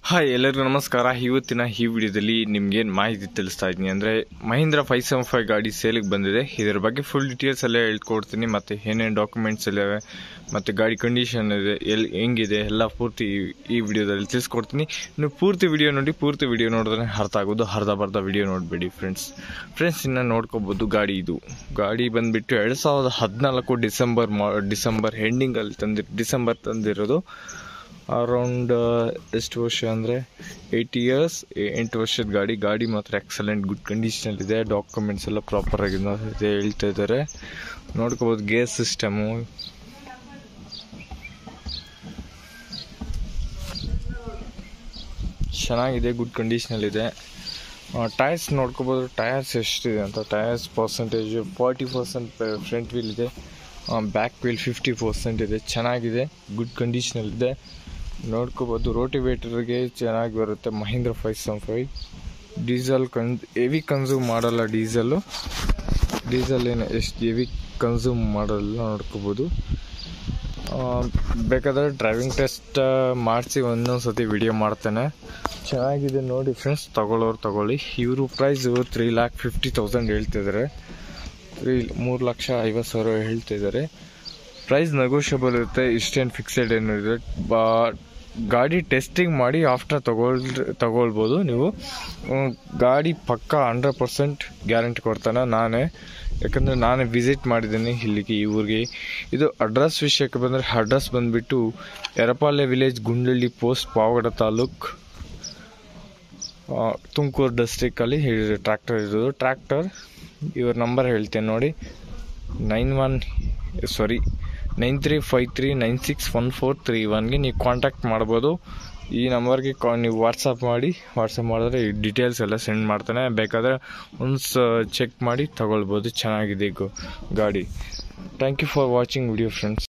hi ಎಲ್ಲರಿಗೂ ನಮಸ್ಕಾರ ಇವತ್ತಿನ ಈ ವಿಡಿಯೋದಲ್ಲಿ ನಿಮ್ಗೇನು ಮಾಹಿತಿ ತಿಳಿಸ್ತಾ ಇದ್ದೀನಿ ಅಂದರೆ ಮಹೀಂದ್ರ ಫೈವ್ ಸೆವೆನ್ ಫೈವ್ ಗಾಡಿ ಸೇಲಿಗೆ ಬಂದಿದೆ ಇದರ ಬಗ್ಗೆ ಫುಲ್ ಡೀಟೇಲ್ಸ್ ಎಲ್ಲ ಹೇಳ್ಕೊಡ್ತೀನಿ ಮತ್ತು ಏನೇನು ಡಾಕ್ಯುಮೆಂಟ್ಸ್ ಎಲ್ಲ ಮತ್ತು ಗಾಡಿ ಕಂಡೀಷನ್ ಇದೆ ಎಲ್ಲಿ ಹೆಂಗಿದೆ ಎಲ್ಲ ಪೂರ್ತಿ ಈ- ಈ ವಿಡಿಯೋದಲ್ಲಿ ತಿಳಿಸ್ಕೊಡ್ತೀನಿ ನೀವು ಪೂರ್ತಿ ವಿಡಿಯೋ ನೋಡಿ ಪೂರ್ತಿ ವಿಡಿಯೋ ನೋಡಿದ್ರೆ ಅರ್ಥ ಆಗೋದು ಅರ್ಧ ಬರ್ಧ ವಿಡಿಯೋ ನೋಡಬೇಡಿ ಫ್ರೆಂಡ್ಸ್ ಫ್ರೆಂಡ್ಸ್ ಇನ್ನು ನೋಡ್ಕೋಬೋದು ಗಾಡಿ ಇದು ಗಾಡಿ ಬಂದುಬಿಟ್ಟು ಎರಡು ಸಾವಿರದ ಹದಿನಾಲ್ಕು ಡಿಸೆಂಬರ್ ಮಾ ಡಿಸೆಂಬರ್ ಎಂಡಿಂಗಲ್ಲಿ ತಂದಿ ಡಿಸೆಂಬರ್ ತಂದಿರೋದು ಅರೌಂಡ್ ಎಷ್ಟು ವರ್ಷ ಅಂದರೆ ಏಯ್ಟ್ ಇಯರ್ಸ್ ಎಂಟು ವರ್ಷದ ಗಾಡಿ ಗಾಡಿ ಮಾತ್ರ ಎಕ್ಸಲೆಂಟ್ ಗುಡ್ ಕಂಡೀಷನಲ್ಲಿದೆ ಡಾಕ್ಯುಮೆಂಟ್ಸ್ ಎಲ್ಲ ಪ್ರಾಪರ್ ಆಗಿದೆ ಇದೆ ಹೇಳ್ತಾ ಇದ್ದಾರೆ ನೋಡ್ಕೋಬೋದು ಗೇರ್ ಸಿಸ್ಟಮು ಚೆನ್ನಾಗಿದೆ ಗುಡ್ ಕಂಡೀಷನಲ್ಲಿದೆ ಟೈರ್ಸ್ ನೋಡ್ಕೋಬೋದು ಟೈರ್ಸ್ ಎಷ್ಟಿದೆ ಅಂತ tyres percentage forty percent front wheel ಇದೆ ಬ್ಯಾಕ್ ವೀಲ್ ಫಿಫ್ಟಿ ಪರ್ಸೆಂಟ್ ಇದೆ ಚೆನ್ನಾಗಿದೆ ಗುಡ್ ಕಂಡೀಷನಲ್ಲಿದೆ ನೋಡ್ಕೋಬೋದು ರೋಟಿವೇಟರ್ಗೆ ಚೆನ್ನಾಗಿ ಬರುತ್ತೆ Mahindra five seven five diesel ಕನ್ ಹೆವಿ ಕನ್ಸ್ಯೂಮ್ ಮಾಡಲ್ಲ ಡೀಸೆಲ್ಲು ಡೀಸೆಲ್ ಏನು ಎಷ್ಟು ಹೆವಿ ಕನ್ಸ್ಯೂಮ್ ಮಾಡಲ್ಲ ನೋಡ್ಕೋಬೋದು ಆ, ಬೇಕಾದರೆ ಡ್ರೈವಿಂಗ್ ಟೆಸ್ಟ್ ಮಾಡಿಸಿ ಒಂದೊಂದು ಸತಿ ವಿಡಿಯೋ ಮಾಡ್ತೇನೆ ಚೆನ್ನಾಗಿದೆ ನೋಡಿ ಫ್ರೆಂಡ್ಸ್ ತಗೊಳ್ಳೋರು ತಗೊಳ್ಳಿ ಇವರು price three lakh fifty thousand ಹೇಳ್ತಿದ್ದಾರೆ ತ್ರೀ ಮೂರು ಲಕ್ಷ ಐವತ್ತು ಸಾವಿರ ಹೇಳ್ತಿದ್ದಾರೆ ಪ್ರೈಸ್ ನೆಗೋಷಿಯಬಲ್ ಇರುತ್ತೆ ಇಷ್ಟೇನು ಫಿಕ್ಸೆಡ್ ಏನು ಇದೆ ಬಾ ಗಾಡಿ ಟೆಸ್ಟಿಂಗ್ ಮಾಡಿ ಆಫ್ಟರ್ ತಗೊಳ್ ತಗೊಳ್ಬೋದು ನೀವು ಹ್ಮ್, ಗಾಡಿ ಪಕ್ಕ ಹಂಡ್ರೆಡ್ ಪರ್ಸೆಂಟ್ ಗ್ಯಾರಂಟಿ ಕೊಡ್ತಾನೆ ನಾನೇ ಯಾಕಂದರೆ ನಾನೇ ವಿಸಿಟ್ ಮಾಡಿದ್ದೀನಿ ಇಲ್ಲಿಗೆ ಈ ಊರಿಗೆ ಇದು ಅಡ್ರೆಸ್ ವಿಷಯಕ್ಕೆ ಬಂದರೆ ಅಡ್ರೆಸ್ ಬಂದುಬಿಟ್ಟು ಎರಪಾಲೆ ವಿಲೇಜ್ ಗುಂಡಳ್ಳಿ ಪೋಸ್ಟ್ ಪಾವಗಡ ತಾಲೂಕ್ ತುಮಕೂರು ಡಿಸ್ಟ್ರಿಕ್ಕಲ್ಲಿ ಟ್ರ್ಯಾಕ್ಟರ್ ಇರೋದು ಟ್ರ್ಯಾಕ್ಟರ್ ಇವ್ರ ನಂಬರ್ ಹೇಳ್ತೇನೆ ನೋಡಿ nine one sorry nine three five three nine six one four three ಒನ್ಗೆ ನೀವು ಕಾಂಟ್ಯಾಕ್ಟ್ ಮಾಡ್ಬೋದು ಈ ನಂಬರ್ಗೆ ಕಾ ನೀವು ವಾಟ್ಸಪ್ ಮಾಡಿ ವಾಟ್ಸಪ್ ಮಾಡಿದ್ರೆ ಈ ಡೀಟೇಲ್ಸ್ ಎಲ್ಲ ಸೆಂಡ್ ಮಾಡ್ತಾನೆ ಬೇಕಾದರೆ ಒಂದು ಚೆಕ್ ಮಾಡಿ ತಗೊಳ್ಬೋದು ಚೆನ್ನಾಗಿದೆ ಗು- ಗಾಡಿ thank you for watching video friends